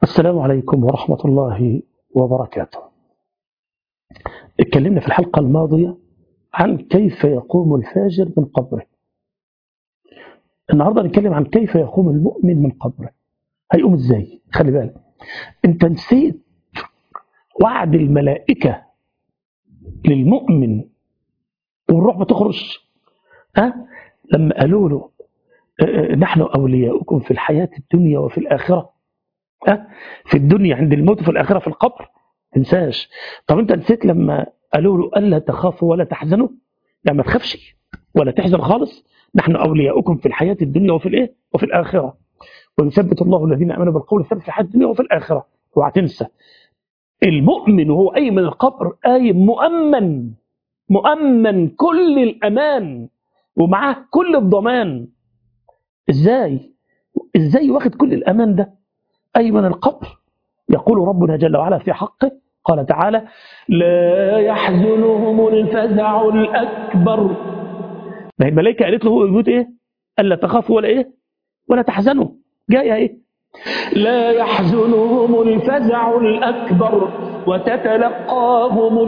السلام عليكم ورحمة الله وبركاته اتكلمنا في الحلقة الماضية عن كيف يقوم الفاجر من قبره النهاردة نتكلم عن كيف يقوم المؤمن من قبره هيقوم ازاي خلي بالك انت نسيت وعد الملائكة للمؤمن والروح بتخرج ها لما قالوا له نحن أولياؤكم في الحياة الدنيا وفي الآخرة ها في الدنيا عند الموت وفي الآخرة في القبر تنساش طب انت نسيت لما قالوا له ألا تخافوا ولا تحزنوا لا ما تخافش ولا تحزن خالص نحن أولياؤكم في الحياة الدنيا وفي الإيه وفي الآخرة ويثبت الله الذين آمنوا بالقول الثابت في الحياة الدنيا وفي الآخرة اوعى تنسى المؤمن وهو قايم من القبر قايم مؤمن مؤمن كل الأمان ومعاه كل الضمان ازاي ازاي واخد كل الأمان ده أي من القبر يقول ربنا جل وعلا في حقه قال تعالى لا يحزنهم الفزع الأكبر ما هي الملائكة قالت له هو يموت إيه ألا تخافوا ولا إيه ولا تحزنوا جاية إيه لا يحزنهم الفزع الأكبر وتتلقاهم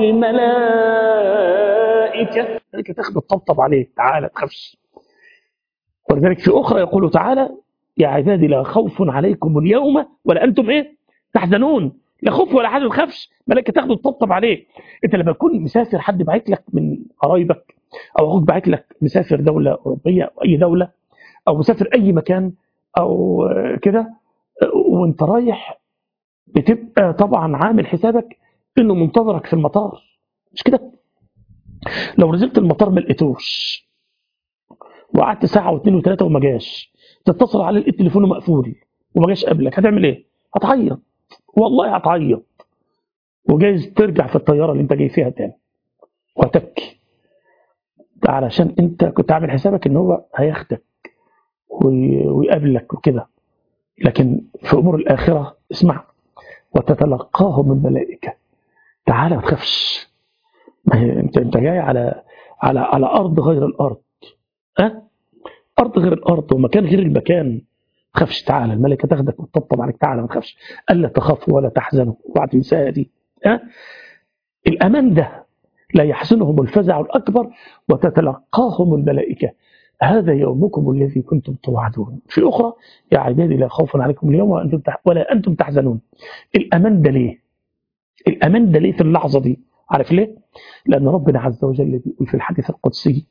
الملائكة الملائكة تاخد الطبطب عليه تعالى تخافش ولذلك في أخرى يقول تعالى يا عبادي لا خوف عليكم اليوم ولا أنتم إيه تحزنون لا خوف ولا حاجة تخافش ملائكة تاخده تطبطب عليه أنت لما تكون مسافر حد باعت لك من قرايبك أو أخوك باعت لك مسافر دولة أوروبية أو أي دولة أو مسافر أي مكان أو كده وأنت رايح بتبقى طبعا عامل حسابك إنه منتظرك في المطار مش كده لو نزلت المطار ما لقيتوش وقعدت ساعة واثنين وثلاثة وما جاش تتصل عليه لقيت تليفونه مقفول وما جاش قبلك هتعمل ايه؟ هتعيط والله هتعيط وجايز ترجع في الطيارة اللي انت جاي فيها تاني وهتبكي ده علشان انت كنت عامل حسابك ان هو هياخدك ويقابلك وكده لكن في امور الاخره اسمع وتتلقاهم الملائكه تعالى ما تخافش ما هي انت انت جاي على على على ارض غير الارض أه؟ أرض غير الأرض ومكان غير المكان ما تخافش تعالى الملكة تاخدك وتطبطب عليك تعالى ما تخافش ألا تخافوا ولا تحزنوا اوعى تنساها دي أه؟ الأمان ده لا يحزنهم الفزع الأكبر وتتلقاهم الملائكة هذا يومكم الذي كنتم توعدون في أخرى يا عبادي لا خوف عليكم اليوم وأنتم ولا أنتم تحزنون الأمان ده ليه الأمان ده ليه في اللحظة دي عارف ليه لأن ربنا عز وجل بيقول في الحديث القدسي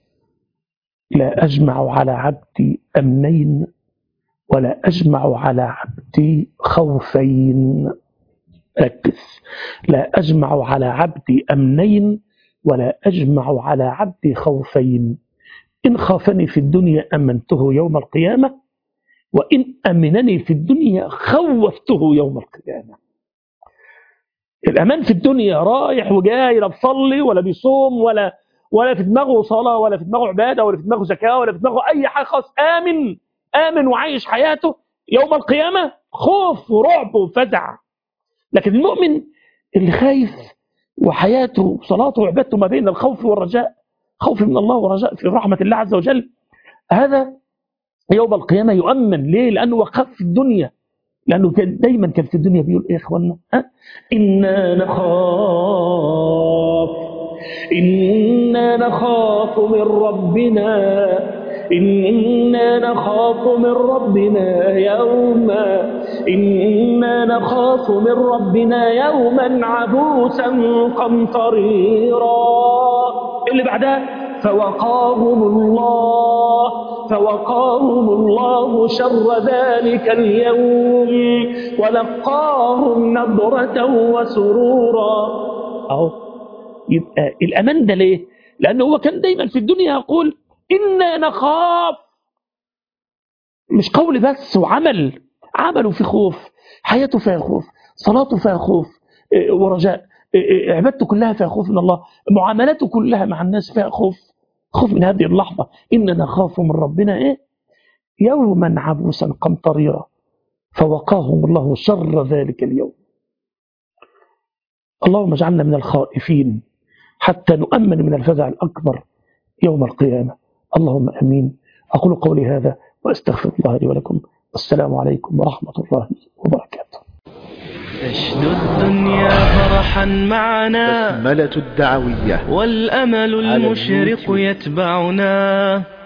لا أجمع على عبدي أمنين ولا أجمع على عبدي خوفين ركز لا أجمع على عبدي أمنين ولا أجمع على عبدي خوفين إن خافني في الدنيا أمنته يوم القيامة وإن أمنني في الدنيا خوفته يوم القيامة الأمان في الدنيا رايح وجاي لا بيصلي ولا بيصوم ولا ولا في دماغه صلاة ولا في دماغه عبادة ولا في دماغه زكاة ولا في دماغه أي حاجة خاص آمن آمن وعايش حياته يوم القيامة خوف ورعب وفزع لكن المؤمن اللي خايف وحياته وصلاته وعبادته ما بين الخوف والرجاء خوف من الله ورجاء في رحمة الله عز وجل هذا يوم القيامة يؤمن ليه لأنه وقف في الدنيا لأنه كان دايما كان في الدنيا بيقول إيه يا إخوانا أه؟ إنا نخاف إنا نخاف من ربنا إنا نخاف من ربنا يوما إنا نخاف من ربنا يوما عبوسا قمطريرا اللي بعدها فوقاهم الله فوقاهم الله شر ذلك اليوم ولقاهم نضرة وسرورا أهو يبقى الأمان ده ليه؟ لأنه هو كان دايما في الدنيا يقول إنا نخاف مش قول بس وعمل عمله في خوف حياته فيها خوف صلاته فيها خوف ورجاء عبادته كلها فيها خوف من الله معاملاته كلها مع الناس فيها خوف خوف من هذه اللحظة إننا نخاف من ربنا إيه يوما عبوسا قمطريرا فوقاهم الله شر ذلك اليوم اللهم اجعلنا من الخائفين حتى نؤمن من الفزع الأكبر يوم القيامة اللهم أمين أقول قولي هذا وأستغفر الله لي ولكم والسلام عليكم ورحمة الله وبركاته تشدو الدنيا فرحا معنا بسملة الدعوية والأمل على المشرق اليوتيوب. يتبعنا